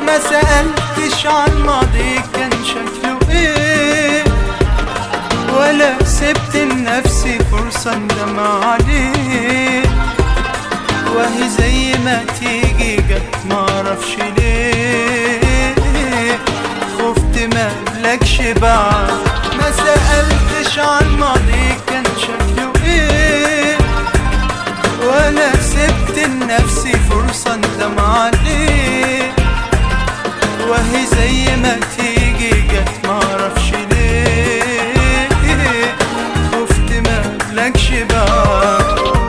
ما سألتش عن ماضي كان شكله ايه ولا سبت لنفسي فرصة اندم عليه وهي زي ما تيجي جت معرفش ليه خفت ما قبلكش بعد ما سألتش عن ماضي كان شكله ايه ولا سبت لنفسي فرصة اندم عليه وهي زي ما تيجي جت معرفش ليه خفت ما قبلكش بعد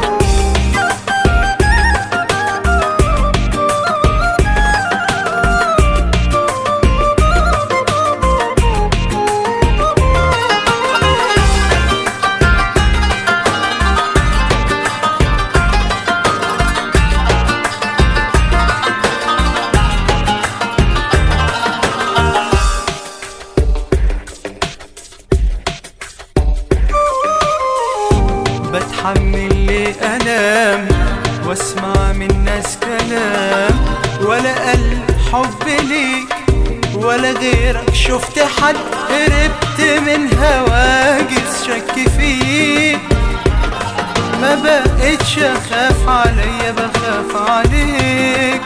بتحمل لي ألام واسمع من ناس كلام ولا قل حب ليك ولا غيرك شفت حد هربت من هواجس شك فيك ما بقتش اخاف عليا بخاف عليك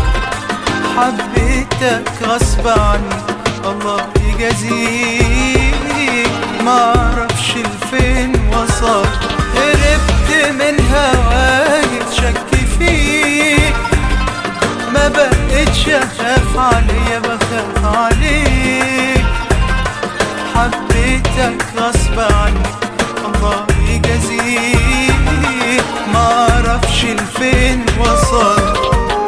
حبيتك غصب عني الله يجازيك معرفش لفين وصل هربت من هواك شك فيك ما بقتش اخاف عليا بخاف عليك حبيتك غصب عني الله يجازيك معرفش لفين وصل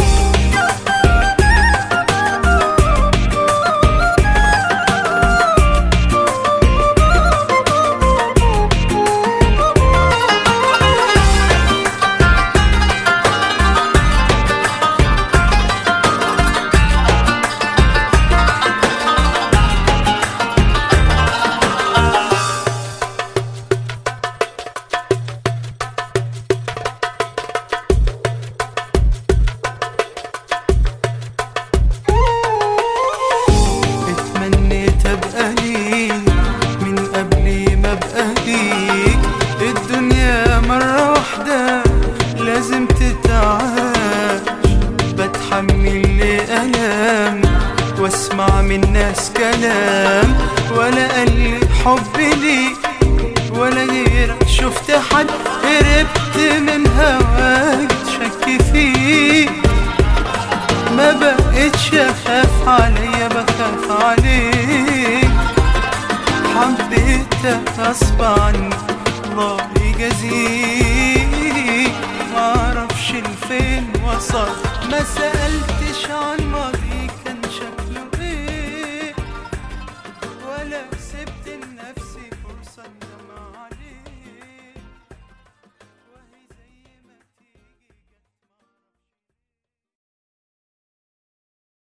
اتمنيت ابقى ليك من قبل ما ابقى ليك الدنيا مرة واحدة لازم تتعاش بتحمل لي ألام واسمع من ناس كلام ولا قال حب ليك ولا غيرك شفت حد هربت من هواك شك فيك ما بقتش اخاف عليا بخاف عليك حبيتك غصب عني الله يجازيك معرفش لفين وصل ما سألتش عن ماضي كان شكله ايه ولا سبت لنفسي